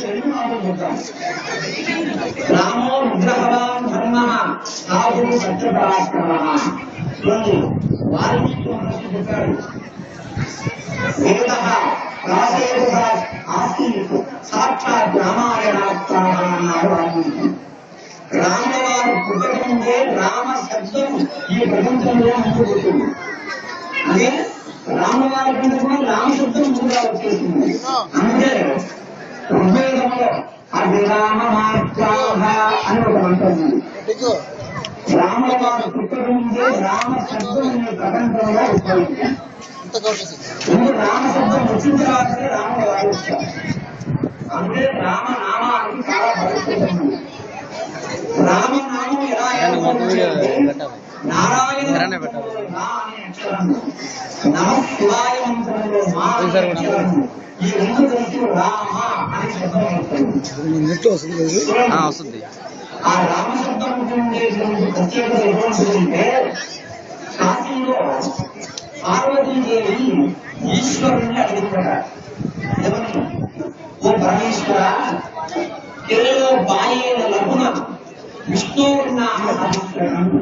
రెండు మాటలు చెప్తాను రామో విగ్రహవాన్ ధర్మ సాధు సత్యపరాక్రమ చూడండి వాల్మీకి మహర్షి చెప్పాడు వేద రాసేవ ఆసీత్ సాక్షాత్ రామాయణాత్మా అన్నాడు వాల్మీకి రామవారు పుట్టకముందే రామ శబ్దం ఈ ప్రపంచంలో ముందుకుంటుంది అదే రామవారి కంటే కూడా రామ శబ్దం ముందుగా వచ్చేసింది అంటే ఋగ్వేదంలో అది రామ మార్గాహ అని ఒక మంత్రం ఉంది రాముల వారు పుట్టకముందే రామ శబ్దం ఈ ప్రపంచంలో ఉద్భవించింది ముందు రామ శబ్దం వచ్చిన తర్వాతనే రాముల వారు వచ్చారు అంటే రామనామానికి చాలా భవిష్యత్తు ఉంది రామనామం ఎలా ఏర్పడింది అంటే నారాయణ ఇక్కడనే పెట్టాలి. నా అనే అక్షరం నమ శివాయ మంత్రంలో మా అనే అక్షరం ఈ రెండు కలిసి రామ అనే శబ్దం వస్తుంది నెట్ వస్తుంది ఆ, వస్తుంది ఆ రామ శబ్దం ఉండేటువంటి ప్రత్యేకత ఎటువంటిదంటే కాశీలో పార్వతీదేవి ఈశ్వరుణ్ణి అడుగుతాడు ఎవరిని ఓ పరమేశ్వర కేవలం బాయేన లగున విష్ణువున్నామ హరీశ్వరం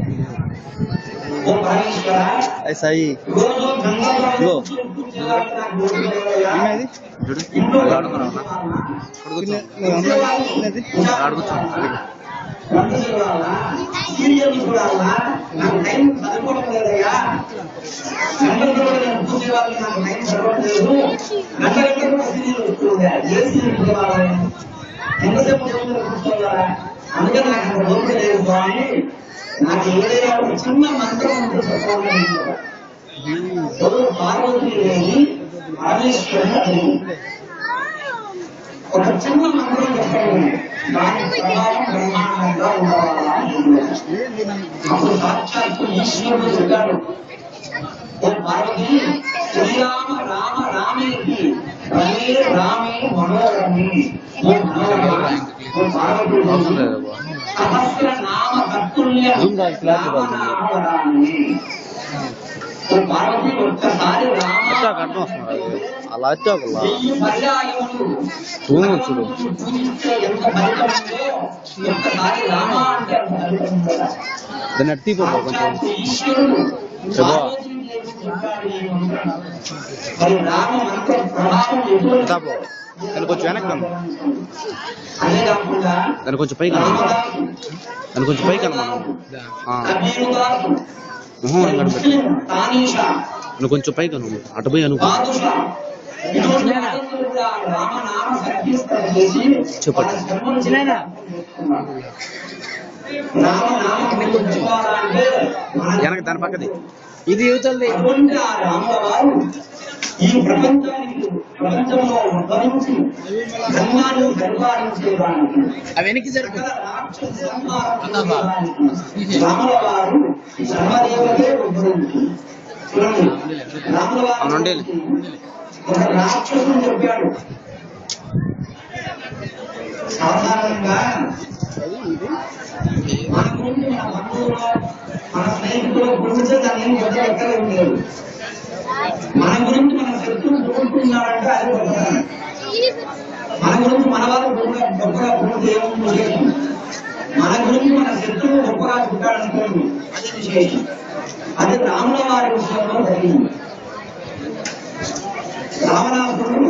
ఓ పరమేశ్వర అయ్యి సాయి రోజు గంగలో ఇదిగో. ఏమైంది ఏమైంది చూడు అది ఆడుకున్నావు అడుగుతా ఆడుకోవచ్చు వంట చూడాలా సీరియల్ చూడాలా నాకు టైం సరిపోవడం లేదయ్యా గంటల కూడా నేను పూజ వాళ్ళకి నాకు టైం సరిపోవట్లేదు గంట గంట కూడా సీరియల్ వస్తుంది ఏ సీరియల్ చూడాలి ఎంతసేపు చూడాలి కూర్చోవాలా అందుకని నాకు అంత ఓపిక లేదు స్వామి నాకు ఏదైనా ఒక చిన్న మంత్రం ఉంటే చెప్పాలని ఎవరు పార్వతీదేవి పరమేశ్వరుని అడిగింది ఒక చిన్న మంత్రం చెప్పండి దాని ప్రభావం బ్రహ్మాండంగా ఉండవాలా అప్పుడు సాక్షాత్తు ఈశ్వరుడు చెప్పాడు ఓ పార్వతి శ్రీరామ రామ రామేకి రమే రామే మనోరమి ఓ మనోరమ ఓ పార్వతి అవసరం లేదు బాబు. సహస్ర నామ తత్తుల్య Zoom కాదు, flash కాదు. రామనామరామి. ఓ పార్వతి ఒక్కసారి రామ వచ్చాక అర్థం వస్తుంది అది. అలా వచ్చాక వెయ్యి పర్యాయములు చూడు చూడు పూజించే ఎంత ఫలితం ఉందో ఒక్కసారి రామ అంటే అంత ఫలితం ఉందా దాన్ని అట్టి తీపో కొంచెం సాక్షాత్తు ఈశ్వరుడు చెప్పు. చెప్పాడు ఈ మంత్రం. మరి రామ మంత్ర ప్రభావం ఎటువంటి తాపో దాన్ని కొంచెం వెనక్కి అమ్మ. అదే కాకుండా దాన్ని కొంచెం పైకి అన్న రామదాసు దాన్ని కొంచెం పైకి అన్న మనం ఆ, కబీరుదాసు మొహం వెనకాల పెట్టు ముస్లిం తానీషా నువ్వు కొంచెం పైకి అను అటు పోయి అనుకో బాదుషా ఇటువంటి వాళ్ళందరూ కూడా రామనామ సంకీర్తన చేసి చెప్పండి. వాళ్ళ జన్మను రామనామం చెప్పాలంటే మన వెనక దాని పక్కది ఇది యువతలది అటువంటి ఆ రాముల వారు ఈ ప్రపంచానికి ప్రపంచంలో ఉద్భవించి ధర్మాన్ని పరిపాలించేవానికి అవి వెనక్కి జరుపు సకల రాక్షస సంహారం రాముల వారు ధర్మదేవతే ఉద్భవించి చూడండి రాముల వారు అవునండి. ఒక రాక్షసుడు చెప్పాడు సాధారణంగా మన గురించి మన బంధువులు మన స్నేహితులు గురించి దాన్ని ఏం పెద్ద ఎక్కడ ఉండేది మన గురించి మన శత్రువు కోరుకున్నారంటే అది గొప్పతనం. మన గురించి మన వాళ్ళు గొప్పగా గొప్పగా పూర్తి ఏముంది విశేషం మన గురించి మన శత్రువు గొప్పగా పుట్టాడనుకోండి అది విశేషం అది రాముల వారి విషయంలో జరిగింది రామనాథుడు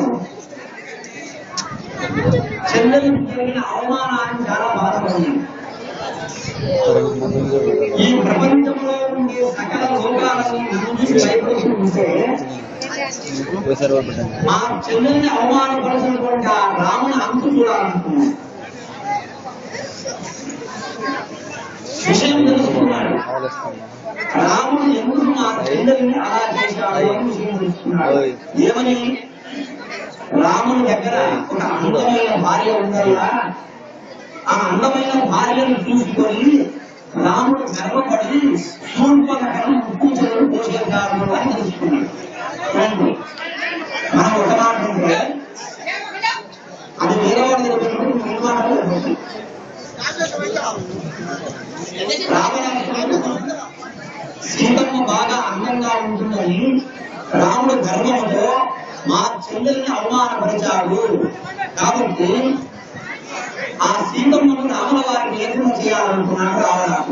చెల్లెలకు జరిగిన అవమానాన్ని చాలా బాధపడింది ఈ ప్రపంచంలో ఉండే సకల లోకాలని నుంచి భయపడుతూ ఉంటే మా చెల్లెల్ని అవమానపరిచినటువంటి ఆ రాముని అంతు చూడాలనుకున్నాడు విషయం తెలుసుకున్నాడు రాముడు ఎందుకు మా చెల్లెల్ని అలా చేశాడు అని విషయం తెలుసుకున్నాడు ఏమని రాముని దగ్గర ఒక అందమైన భార్య ఉందల్లా ఆ అందమైన భార్యను చూసుకొని రాముడు గర్వపడి శూర్పకటను ముక్కు చెరువు పోషించారు అని తెలుసుకున్నాడు చూడండి, మనం ఒక మాట ఉంటే అది వేరే వాడి దగ్గర పెట్టుకుని మీ మాట కూడా పెట్టుకోండి. రామరాజు సీతమ్మ బాగా అందంగా ఉంటుందని రాముడు గర్వంతో మా చెల్లెల్ని అవమానపరిచాడు కాబట్టి ఆ సీతమ్మను రాముల వారికి లేకుండా చేయాలనుకున్నాడు రావణాడు